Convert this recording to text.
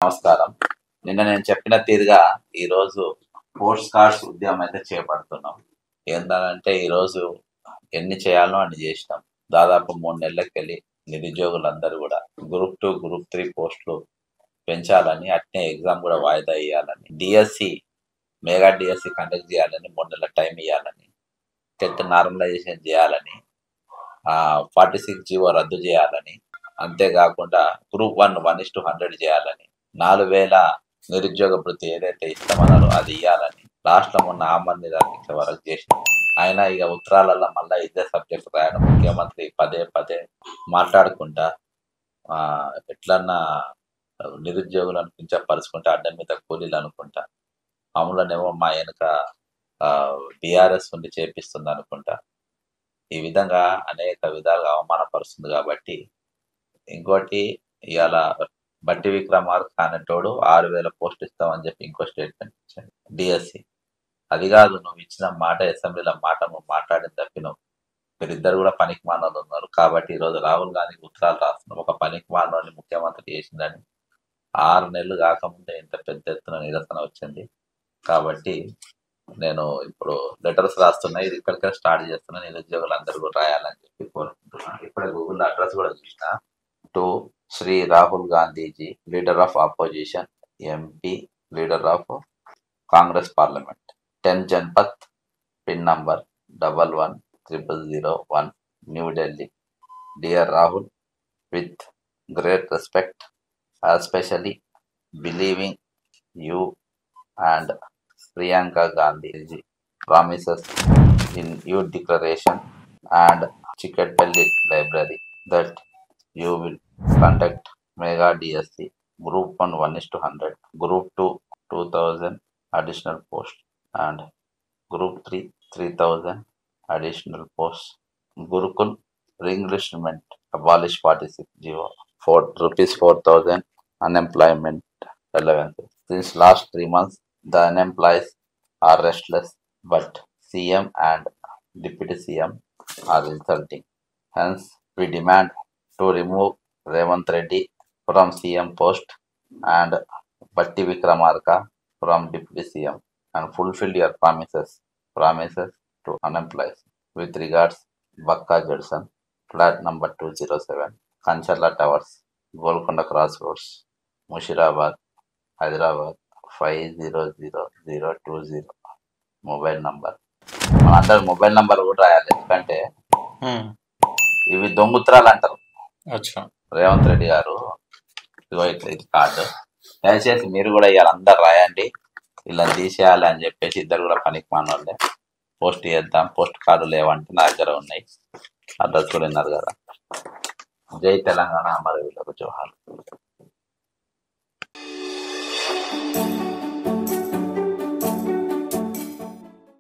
నమస్కారం నిన్న నేను చెప్పిన తీరుగా ఈరోజు పోస్ట్ కార్డ్స్ ఉద్యమం అయితే చేపడుతున్నాం ఏంటంటే ఈరోజు ఎన్ని చేయాలో అన్ని చేసినాం దాదాపు మూడు నెలలకు వెళ్ళి నిరుద్యోగులందరూ కూడా గ్రూప్ టూ గ్రూప్ త్రీ పోస్టులు పెంచాలని అట్నే ఎగ్జామ్ కూడా వాయిదా వేయాలని డిఎస్సి మెగా డిఎస్సి కండక్ట్ చేయాలని మూడు నెలల టైం ఇవ్వాలని టెన్త్ నార్మలైజేషన్ చేయాలని ఫార్టీ సిక్స్ జీవో రద్దు చేయాలని అంతేకాకుండా group one one is to hundred చేయాలని నాలుగు వేల నిరుద్యోగ వృత్తి ఏదైతే ఇస్తామన్నారో అది ఇవ్వాలని లాస్ట్లో మొన్న ఆమరణ నిరాకరించే వరకు చేసినాం ఆయన ఇక ఉత్తరాలలో మళ్ళీ ఇదే సబ్జెక్ట్ రాయడం ముఖ్యమంత్రి పదే పదే మాట్లాడుకుంటా ఆ, ఎట్లన్నా నిరుద్యోగులను కించపరుచుకుంటా అడ్డం మీద కూలీలు అనుకుంటా అమలునేమో మా వెనుక బీఆర్ఎస్ ఉండి చేపిస్తుంది అనుకుంటా ఈ విధంగా అనేక విధాలుగా అవమానపరుస్తుంది కాబట్టి ఇంకోటి ఇవాళ బట్టి విక్రమార్క అనేటోడు ఆరు వేల పోస్ట్ ఇస్తామని చెప్పి ఇంకో స్టేట్మెంట్ ఇచ్చాడు డిఎస్సి అది కాదు నువ్వు ఇచ్చిన మాట అసెంబ్లీలో మాట నువ్వు మాట్లాడిన తప్పినావు మీరిద్దరు కూడా పనికి మానవులు ఉన్నారు కాబట్టి ఈరోజు రాహుల్ గాంధీకి ఉత్తరాలు రాస్తున్నాం ఒక పనికి మానవుని ముఖ్యమంత్రి చేసిందని ఆరు నెలలు కాకముందే ఇంత పెద్ద ఎత్తున నిరసన వచ్చింది కాబట్టి నేను ఇప్పుడు లెటర్స్ రాస్తున్నా ఇది ఇక్కడికే స్టార్ట్ చేస్తున్నా నిరుద్యోగులు అందరూ కూడా రాయాలని చెప్పి కోరుకుంటున్నాను ఇప్పుడే గూగుల్ అడ్రస్ కూడా చూసిన to Shri Rahul Gandhiji leader of opposition MP leader of Congress parliament ten Janpath pin number double one triple zero one New Delhi dear Rahul with great respect especially believing you and Priyanka Gandhi ji promises in your declaration and Chikatpalli Library that you will conduct Mega DSC Group 1 1 is to 100, Group 2 2000 additional posts, and Group 3 3000 additional posts. Gurukul Englishment abolish 46 0 4 rupees 4000 unemployment allowances. Since last three months, the unemployed are restless, but CM and Deputy CM are insulting. Hence, we demand to remove Revant Reddy from CM post and Batti Vikramarka from Deputy CM and fulfill your promises promises to unemployed. With regards, Bakka Judson, flat number 207, Kancharla Towers, Golconda Crossroads, Mushirabad, Hyderabad. Five zero zero zero two zero mobile number మన అందరు mobile number కూడా రాయాలి ఎందుకంటే ఇవి దొంగుత్రాలు అంటారు అచ్చా రేవంత్ రెడ్డి గారు ఇదిగో ఇట్లా ఇది కార్డు దయచేసి మీరు కూడా ఇవాళ అందరు రాయండి ఇలా తీసేయాలి అని చెప్పేసి ఇద్దరు కూడా పనికి మానోళ్ళే పోస్ట్ చేద్దాం పోస్ట్ కార్డు లేవంటే నా దగ్గర ఉన్నాయి అడ్రస్ కూడా విన్నారు కదా జై తెలంగాణ మరి వీళ్ళకు జోహార్